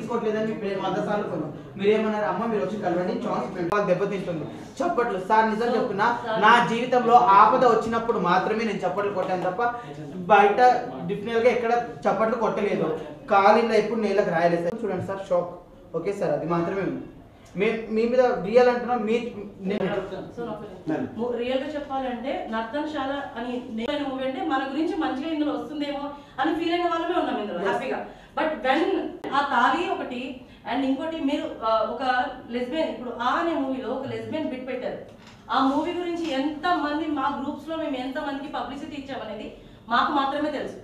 తీసుకోవట్లేదని మీ పేరు వంద సార్లు కొన్నాం మీరు ఏమన్నారు అమ్మ మీరు వచ్చి కలవండి ఛాన్స్ వాళ్ళు దెబ్బతింటుంది చప్పట్లు సార్ నిజం చెప్తున్నా నా జీవితంలో ఆపద వచ్చినప్పుడు మాత్రమే నేను చప్పట్లు కొట్టాను తప్ప బయట డిఫినెట్ గా ఎక్కడ చప్పట్లు కొట్టలేదు కాలిలో ఎప్పుడు నేలకు రాయలేదు సార్ చూడండి సార్ షాక్ ఓకే సార్ అది మాత్రమే ఉంది మీ మీ మీద రియల్ అంటున్నా మీ నేను రియల్ గా చెప్పాలంటే నర్తనశాల అని నేను మూవీ అంటే మన గురించి మంచిగా ఇందులో వస్తుందేమో అని ఫీల్ అయిన వాళ్ళమే ఉన్నాం ఇందులో హ్యాపీగా బట్ వెన్ ఆ తాళి ఒకటి అండ్ ఇంకోటి మీరు ఆ, ఒక లెస్బియన్ ఇప్పుడు ఆ అనే మూవీలో ఒక లెస్బియన్ బిట్ పెట్టారు ఆ మూవీ గురించి ఎంత మంది మా గ్రూప్స్ లో మేము ఎంత మందికి పబ్లిసిటీ ఇచ్చామనేది మాకు మాత్రమే తెలుసు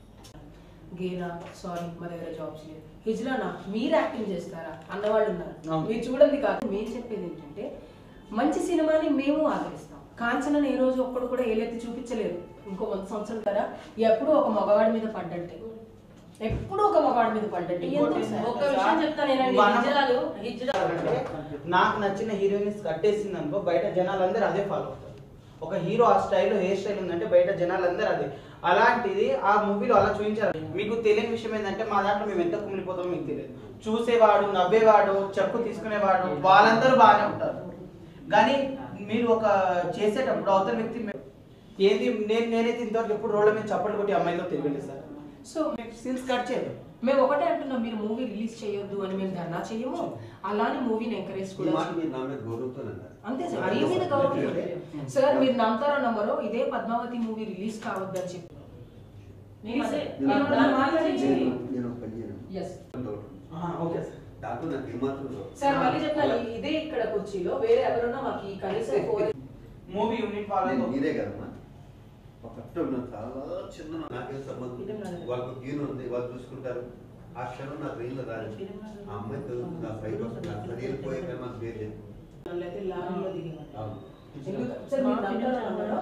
గేనా సారీ మా దగ్గర జాబ్స్ లేదు హిజ్రానా మీరు యాక్టింగ్ చేస్తారా అన్నవాళ్ళు ఉన్నారు అవును. మీరు చూడండి కాదు మేము చెప్పేది ఏంటంటే మంచి సినిమాని మేము ఆదరిస్తాం కాంచనని ఏ రోజు ఒక్కడు కూడా ఏలెత్తి చూపించలేదు ఇంకో వంద సంవత్సరం కదా ఎప్పుడూ ఒక మగవాడి మీద పడ్డంటే ఎప్పుడూ ఒక మగవాడి మీద పడ్డంటే ఎందుకు సార్? ఒక విషయం చెప్తాను నేనండి మనం- హిజ్రాలు హిజ్రా అంటే నాకు నచ్చిన హీరోయిన్స్ కట్టేసింది అనుకో బయట జనాలందరూ అదే ఫాలో అవుతారు ఒక హీరో ఆ స్టైల్ హెయిర్ స్టైల్ ఉందంటే బయట జనాలందరూ అదే అలాంటిది ఆ మూవీలో అలా చూపించారు మీకు తెలియని విషయం ఏంటంటే మా దాంట్లో మేము ఎంత కుమిలిపోతామో మీకు తెలియదు చూసేవాడు నవ్వేవాడు చెప్పు తీసుకునేవాడు వాళ్ళందరూ బాగానే ఉంటారు కానీ మీరు ఒక చేసేటప్పుడు అవతల వ్యక్తి మే- ఏది నేను నేనైతే ఇంతవరకు ఎప్పుడు రోడ్ల మీద చప్పట్లు కొట్టి అమ్మాయితో తిరగలేదు సార్ సో సీన్స్ కట్ చేయదు మేము ఒకటే అంటున్నాం మీరు మూవీ రిలీజ్ చేయొద్దు అని మేము ధర్నా చేయము అలానే మూవీని ఎంకరేజ్ ఈ కూడా మాట చేయము. మీరు నా మీద గౌరవంతో అన్నారు అంతే సార్ మీ మీద గౌరవం సార్ మీరు నమ్ముతారో నమ్మరో ఇదే పద్మావతి మూవీ రిలీజ్ కావద్దు అని చెప్పి మేము అదే నేను దాని మాట్లాడించి- గురించి- నేను ఒక పని చేయను. ఎస్ ఓకే సార్ దాంట్లో నాకు ఏమాత్రం గౌరవం. సార్ మళ్ళీ చెప్తాను ఇదే ఇక్కడ కుర్చీలో వేరే ఎవరున్నా మాకు ఈ కనీసం ఫోర్ మూవీ యూనిట్ ఫాలో నేను మీరే కదమ్మా ఒక కష్టం ఉన్నది చాలా చిన్న నాకేం సంబంధం ఇదే నాది. వాళ్ళకు గీను ఉంది వాళ్ళు చూసుకుంటారు ఆ క్షణం నాకు రీల్ రాదు ఆ అమ్మాయి చదువుతుంది ఆ ఫైట్ వస్తుంది అట్లా రీల్ పోయే కానీ మాకు పేరు చెప్పు అయితే లారీలో దిగేవాళ్ళు అవును. ఎందుకు సార్ మీరు నమ్ముతారో నమ్మరో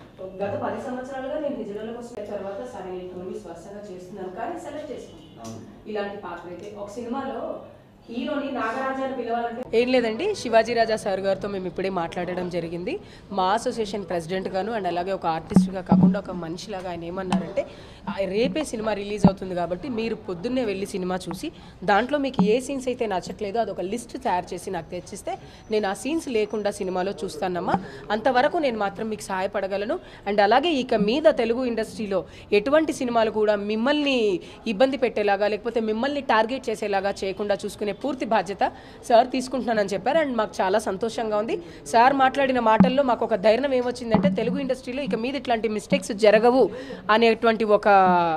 గత పది సంవత్సరాలుగా నేను హిజరాలకు వస్తున్న తర్వాత సరే నేను మూవీస్ వరుసగా చేస్తున్నాను కానీ సెలెక్ట్ చేసుకున్నాను అవును. ఇలాంటి పాత్ర అయితే ఒక సినిమాలో హీరోని నాగరాజాని పిలవాలంటే ఏం లేదండి శివాజీ రాజా సార్ గారితో మేము ఇప్పుడే మాట్లాడడం జరిగింది మా అసోసియేషన్ ప్రెసిడెంట్ గాను అండ్ అలాగే ఒక ఆర్టిస్ట్గా కాకుండా ఒక మనిషిలాగా ఆయన ఏమన్నారంటే ఆ రేపే సినిమా రిలీజ్ అవుతుంది కాబట్టి మీరు పొద్దున్నే వెళ్ళి సినిమా చూసి దాంట్లో మీకు ఏ సీన్స్ అయితే నచ్చట్లేదో అదొక లిస్ట్ తయారు చేసి నాకు తెచ్చిస్తే నేను ఆ సీన్స్ లేకుండా సినిమాలో చూస్తానమ్మా అంతవరకు నేను మాత్రం మీకు సహాయపడగలను అండ్ అలాగే ఇక మీద తెలుగు ఇండస్ట్రీలో ఎటువంటి సినిమాలు కూడా మిమ్మల్ని ఇబ్బంది పెట్టేలాగా లేకపోతే మిమ్మల్ని టార్గెట్ చేసేలాగా చేయకుండా చూసుకునే పూర్తి బాధ్యత సార్ తీసుకుంటున్నానని చెప్పారు అండ్ మాకు చాలా సంతోషంగా ఉంది సార్ మాట్లాడిన మాటల్లో మాకు ఒక ధైర్యం ఏమొచ్చిందంటే తెలుగు ఇండస్ట్రీలో ఇక మీద ఇట్లాంటి మిస్టేక్స్ జరగవు అనేటువంటి ఒక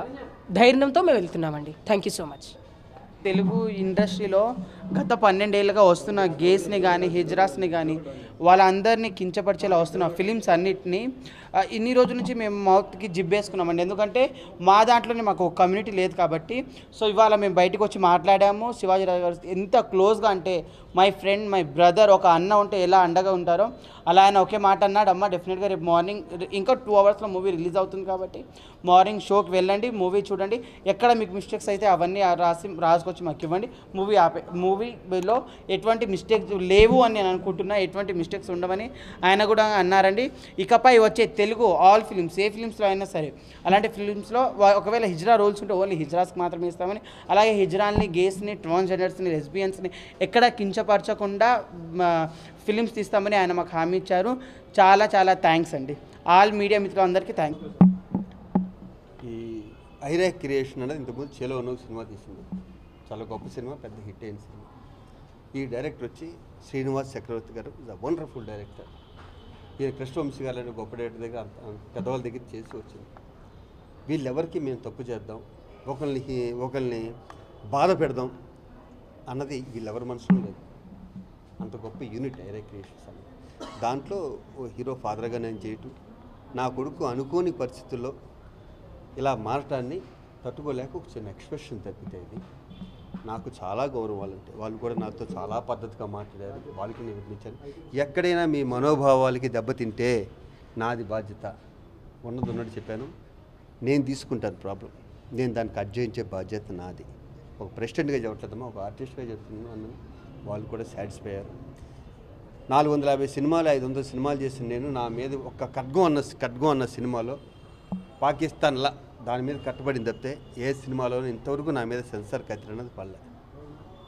ధైర్యంతో మేము వెళ్తున్నామండి thank you so much Telugu ఇండస్ట్రీలో గత పన్నెండేళ్ళుగా వస్తున్న గేస్ని కానీ హిజ్రాస్ని కానీ వాళ్ళందరినీ కించపరిచేలా వస్తున్న ఫిలిమ్స్ అన్నిటినీ ఆ, ఇన్ని రోజుల నుంచి మేము మౌత్కి జిబ్బేసుకున్నామండి ఎందుకంటే మా దాంట్లోనే మాకు ఒక కమ్యూనిటీ లేదు కాబట్టి సో ఇవాళ మేము బయటకు వచ్చి మాట్లాడాము శివాజీరావు గారు ఎంత క్లోజ్గా అంటే మై ఫ్రెండ్ మై బ్రదర్ ఒక అన్న ఉంటే ఎలా అండగా ఉంటారో అలా ఆయన ఒకే మాట అన్నాడు అమ్మ డెఫినెట్గా రేపు మార్నింగ్ ఇంకా టూ అవర్స్లో మూవీ రిలీజ్ అవుతుంది కాబట్టి మార్నింగ్ షోకి వెళ్ళండి మూవీ చూడండి ఎక్కడ మీకు మిస్టేక్స్ అయితే అవన్నీ ఆ రాసి రాసుకొచ్చి మాకు ఇవ్వండి మూవీ ఆపే మూవీలో ఎటువంటి మిస్టేక్స్ లేవు అని నేను అనుకుంటున్నా ఎటువంటి మిస్టేక్స్ ఉండవని ఆయన కూడా అన్నారండి ఇకపై వచ్చే తెలుగు ఆల్ ఫిలిమ్స్ ఏ ఫిలిమ్స్లో అయినా సరే అలాంటి ఫిలిమ్స్లో ఒకవేళ హిజ్రా రూల్స్ ఉంటే ఓన్లీ హిజ్రాస్కి మాత్రమే ఇస్తామని అలాగే హిజ్రాల్ని గేస్ని ట్రాన్స్జెండర్స్ని లెస్బియన్స్ని ఎక్కడ కించపరచకుండా ఫిలిమ్స్ తీస్తామని ఆయన మాకు హామీ ఇచ్చారు చాలా చాలా థ్యాంక్స్ అండి ఆల్ మీడియా మిత్రులందరికీ థ్యాంక్ యూ ఈ ఐరా క్రియేషన్ అనేది ఇంతకుముందు చేలో ఉన్న ఒక సినిమా తీసింది చాలా గొప్ప సినిమా పెద్ద హిట్ అయిన సినిమా ఈ డైరెక్టర్ వచ్చి శ్రీనివాస్ చక్రవర్తి గారు ఇస్ అ వండర్ఫుల్ డైరెక్టర్ ఈయన కృష్ణవంశీ గారు అనే గొప్ప డైరెక్టర్ దగ్గర అంత పెద్దవాళ్ళ దగ్గర చేసి వచ్చింది వీళ్ళెవరికి మేము తప్పు చేద్దాం ఒకరిని హి- ఒకరిని బాధ పెడదాం అన్నది వీళ్ళెవరి మనసులో లేదు అంత గొప్ప యూనిట్ ఐరా క్రియేషన్స్ అని దాంట్లో ఓ హీరో ఫాదర్గా నేను చేయటం నా కొడుకు అనుకోని పరిస్థితుల్లో ఇలా మారటాన్ని తట్టుకోలేక ఒక చిన్న ఎక్స్ప్రెషన్ తప్పితే ఇది నాకు చాలా గౌరవం వాళ్ళంటే వాళ్ళు కూడా నాతో చాలా పద్ధతిగా మాట్లాడారు వాళ్ళకి నేను వినిపించాను ఎక్కడైనా మీ మనోభావాలకి దెబ్బతింటే నాది బాధ్యత ఉన్నది ఉన్నట్టు చెప్పాను నేను తీసుకుంటాను ప్రాబ్లం నేను దానికి అడ్జయించే బాధ్యత నాది ఒక ప్రెసిడెంట్గా చెప్పట్లేదమ్మా ఒక ఆర్టిస్ట్గా చెప్తున్నాను అన్నాను వాళ్ళు కూడా సాటిస్ఫై అయ్యారు నాలుగు వందల యాభై సినిమాలు ఐదు వందల సినిమాలు చేసిన నేను నా మీద ఒక ఖడ్గం అన్న ఖడ్గం అన్న సినిమాలో పాకిస్తాన్లా దాని మీద కట్టబడింది తప్పితే ఏ సినిమాలో ఇంతవరకు నా మీద సెన్సార్ కత్తిరి అన్నది పడలే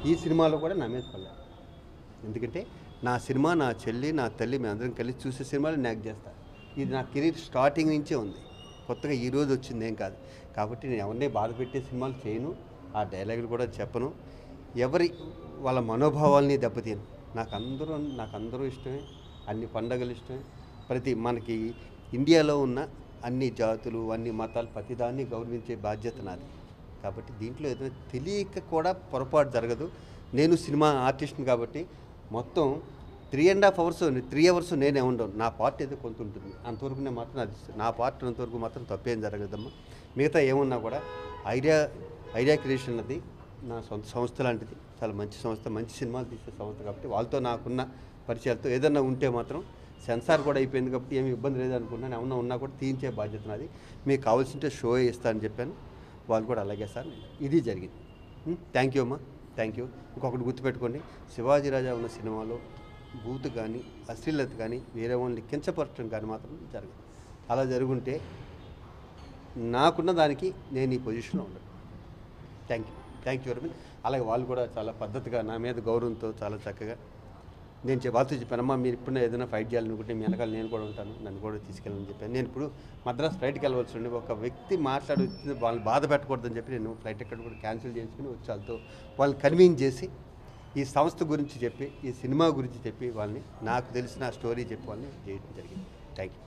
ఈ సినిమాలో కూడా నా మీద పడలేదు ఎందుకంటే నా సినిమా నా చెల్లి నా తల్లి మేము అందరం కలిసి చూసే సినిమాలు నాకు చేస్తా ఇది నా కెరీర్ స్టార్టింగ్ నుంచే ఉంది కొత్తగా ఈ రోజు వచ్చింది ఏం కాదు కాబట్టి నేను ఎవరిని బాధ పెట్టే సినిమాలు చేయను ఆ డైలాగులు కూడా చెప్పను ఎవరి వాళ్ళ మనోభావాల్ని దెబ్బతీను నాకు అందరూ నాకు అందరూ ఇష్టమే అన్ని పండగలు ఇష్టమే ప్రతి మనకి ఇండియాలో ఉన్న అన్ని జాతులు అన్ని మతాలు ప్రతిదాన్ని గౌరవించే బాధ్యత నాది కాబట్టి దీంట్లో ఏదైనా తెలియక కూడా పొరపాటు జరగదు నేను సినిమా ఆర్టిస్ట్ని కాబట్టి మొత్తం three and half hours three hours నేనే ఉండను నా పార్ట్ ఏదో కొంత ఉంటుంది అంతవరకు నేను మాత్రం అది నా పార్ట్ అంతవరకు మాత్రం తప్పేం జరగదమ్మా మిగతా ఏమున్నా కూడా ఐడియా ఐడియా క్రియేషన్ అది నా సొంత సంస్థ లాంటిది చాలా మంచి సంస్థ మంచి సినిమాలు తీసే సంస్థ కాబట్టి వాళ్ళతో నాకున్న పరిచయాలతో ఏదన్నా ఉంటే మాత్రం సెన్సార్ కూడా అయిపోయింది కాబట్టి ఏమి ఇబ్బంది లేదనుకున్నాను ఏమన్నా ఉన్నా కూడా తీయించే బాధ్యత నాది మీకు కావాల్సింటే షో ఇస్తా అని చెప్పాను వాళ్ళు కూడా అలాగే సార్ ఇది జరిగింది థ్యాంక్ యూ అమ్మా థ్యాంక్ యూ ఇంకొకటి గుర్తుపెట్టుకోండి శివాజీ రాజా ఉన్న సినిమాలో బూత్ కానీ అశ్లీలత కానీ వేరే వాళ్ళని కించపరచడం కానీ మాత్రం జరగదు అలా జరుగుంటే నాకున్న దానికి నేను ఈ పొజిషన్లో ఉండను thank you thank you very much అలాగే వాళ్ళు కూడా చాలా పద్ధతిగా నా మీద గౌరవంతో చాలా చక్కగా నేను చె- వాళ్ళతో చెప్పానమ్మా మీరు ఇప్పుడు ఏదైనా ఫైట్ చేయాలనుకుంటే మీ వెనకాల నేను కూడా ఉంటాను నన్ను కూడా తీసుకెళ్ళని చెప్పాను నేను ఇప్పుడు మద్రాస్ ఫ్లైట్కి వెళ్ళవలసి ఉండి ఒక వ్యక్తి మాట్లాడి వచ్చింది వాళ్ళని బాధ పెట్టకూడదని చెప్పి నేను ఫ్లైట్ ఎక్కడ కూడా క్యాన్సిల్ చేసుకుని వచ్చి వాళ్ళతో వాళ్ళని కన్వీన్ చేసి ఈ సంస్థ గురించి చెప్పి ఈ సినిమా గురించి చెప్పి వాళ్ళని నాకు తెలిసిన స్టోరీ చెప్పి వాళ్ళని చేయడం జరిగింది థ్యాంక్ యూ